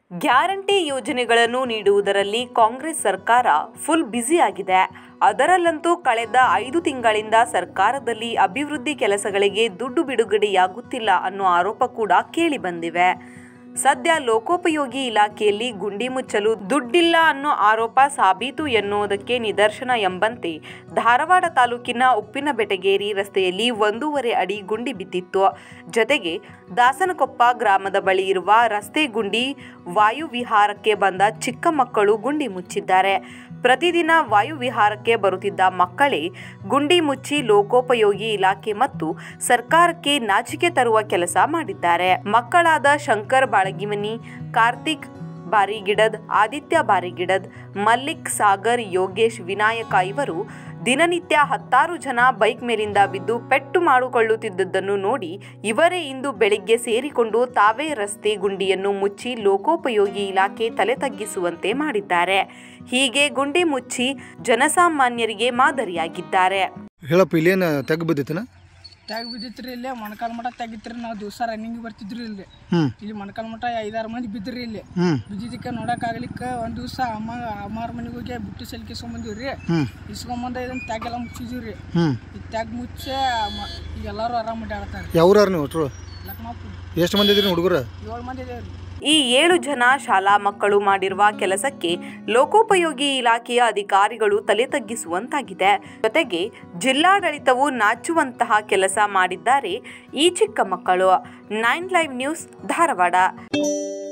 guarantee ಯೋಜನೆಗಳನ್ನು ನೀಡುವುದರಲ್ಲಿ ಕಾಂಗ್ರೆಸ್ ಸರ್ಕಾರ full ಬ್ಯುಸಿಯಾಗಿದೆ ಅದರಲ್ಲಂತೂ ಕಳೆದ ಐದು ತಿಂಗಳಿಂದ ಸರ್ಕಾರದಲ್ಲಿ ಅಭಿವೃದ್ಧಿ ಕೆಲಸಗಳಿಗೆ ದುಡ್ಡು ಬಿಡುಗಡೆಯಾಗುತ್ತಿಲ್ಲ ಅನ್ನೋ ಆರೋಪ ಕೂಡ ಕೇಳಿಬಂದಿವೆ ಸದ್ಯ ಲೋಕೋಪಯೋಗಿ ಇಲಾಖೆಯಲ್ಲಿ ಗುಂಡಿ ಮುಚ್ಚಲು ದುಡ್ಡಿಲ್ಲ ಅನ್ನೋ ಆರೋಪ ಸಾಬೀತು ಎನ್ನುವುದಕ್ಕೆ ನಿದರ್ಶನ ಎಂಬಂತೆ ಧಾರವಾಡ ತಾಲೂಕಿನ ಉಪ್ಪಿನಬೆಟಗೇರಿ ರಸ್ತೆಯಲ್ಲಿ ಒಂದೂವರೆ ಅಡಿ ಗುಂಡಿ ಬಿದ್ದಿತ್ತು ಜೊತೆಗೆ ದಾಸನಕೊಪ್ಪ ಗ್ರಾಮದ ಬಳಿ ಇರುವ ರಸ್ತೆ ಗುಂಡಿ ವಾಯುವಿಹಾರಕ್ಕೆ ಬಂದ ಚಿಕ್ಕ ಮಕ್ಕಳು ಗುಂಡಿ ಮುಚ್ಚಿದ್ದಾರೆ ಪ್ರತಿದಿನ ವಾಯುವಿಹಾರಕ್ಕೆ ಬರುತ್ತಿದ್ದ ಮಕ್ಕಳೇ ಗುಂಡಿ ಮುಚ್ಚಿ ಲೋಕೋಪಯೋಗಿ ಇಲಾಖೆ ಮತ್ತು ಸರ್ಕಾರಕ್ಕೆ ನಾಚಿಕೆ ತರುವ ಕೆಲಸ ಮಾಡಿದ್ದಾರೆ ಮಕ್ಕಳಾದ ಶಂಕರ್ ಬಾಳಗಿಮನಿ ಕಾರ್ತಿಕ್ ಬಾರಿಗಿಡದ್ ಆದಿತ್ಯ ಬಾರಿಗಿಡದ್ ಮಲ್ಲಿಕ್ ಸಾಗರ್ ಯೋಗೇಶ್ ವಿನಾಯಕ ಇವರು ದಿನನಿತ್ಯ ಹತ್ತಾರು ಜನ ಬೈಕ್ ಮೇಲಿಂದ ಬಿದ್ದು ಪೆಟ್ಟು ಮಾಡಿಕೊಳ್ಳುತ್ತಿದ್ದುದನ್ನು ನೋಡಿ ಇವರೇ ಇಂದು ಬೆಳಿಗ್ಗೆ ಸೇರಿಕೊಂಡು ತಾವೇ ರಸ್ತೆ ಗುಂಡಿಯನ್ನು ಮುಚ್ಚಿ ಲೋಕೋಪಯೋಗಿ ಇಲಾಖೆ ತಲೆ ತಗ್ಗಿಸುವಂತೆ ಮಾಡಿದ್ದಾರೆ ಹೀಗೆ ಗುಂಡಿ ಮುಚ್ಚಿ ಜನಸಾಮಾನ್ಯರಿಗೆ ಮಾದರಿಯಾಗಿದ್ದಾರೆ ಹೇಳಪ್ಪ ಇಲ್ಲೇನು ತೆಗ್ ಬಿದ್ದಿತ್ತನ ಟ್ಯಾಗ್ ಬಿದ್ದಿತ್ರಿ ಇಲ್ಲೇ ಮೊಣಕಾಲ್ ಮಠ ತೆಗಿತ್ರಿ ನಾವು ದಿವಸ ರನ್ನಿಂಗ್ ಬರ್ತಿದ್ರಿ ಇಲ್ಲಿ ಹ್ಞೂ ಇಲ್ಲಿ ಮೊಣಕಾಲ್ ಮಠ ಐದಾರು ಮಂದಿ ಬಿದ್ರಿ ಇಲ್ಲಿ ಹ್ಞೂ ಬಿದ್ದಿದ್ದಕ್ಕೆ ನೋಡಕ್ ಆಗ್ಲಿಕ್ಕೆ ಒಂದ್ ದಿವಸ ಅಮ್ಮ ಅಮ್ಮಾರ ಮನೆಗೆ ಹೋಗಿ ಬುಟ್ಟಿ ಸಲಿಕೆ ಇಸ್ಕೊಂಬಂದಿವ್ರಿ ಹ್ಞೂ ಇಸ್ಕೊಂಬಂದ ಇದನ್ನ ಟ್ಯಾಗ್ ಎಲ್ಲ ಮುಚ್ಚಿದ್ವಿ ಹ್ಞೂ ಈ ಟ್ಯಾಗ್ ಮುಚ್ಚೆ ಮ- ಈಗ ಎಲ್ಲರೂ ಆರಾಮ್ ಅಡ್ಡಾಡ್ತಾರೆ ಯಾವ್ರಾರು ನೀವು ಒಟ್ರು ಲಕ್ಮಾಪುರ ಎಷ್ಟು ಮಂದಿ ಇದ್ರಿ ಹುಡುಗರು ಏಳು ಮಂದಿ ಇದೇವ್ರಿ ಈ ಏಳು ಜನ ಶಾಲಾ ಮಕ್ಕಳು ಮಾಡಿರುವ ಕೆಲಸಕ್ಕೆ ಲೋಕೋಪಯೋಗಿ ಇಲಾಖೆಯ ಅಧಿಕಾರಿಗಳು ತಲೆ ತಗ್ಗಿಸುವಂತಾಗಿದೆ ಜೊತೆಗೆ ಜಿಲ್ಲಾಡಳಿತವು ನಾಚುವಂತಹ ಕೆಲಸ ಮಾಡಿದ್ದಾರೆ ಈ ಚಿಕ್ಕ ಮಕ್ಕಳು ನೈನ್ ಲೈವ್ ನ್ಯೂಸ್ ಧಾರವಾಡ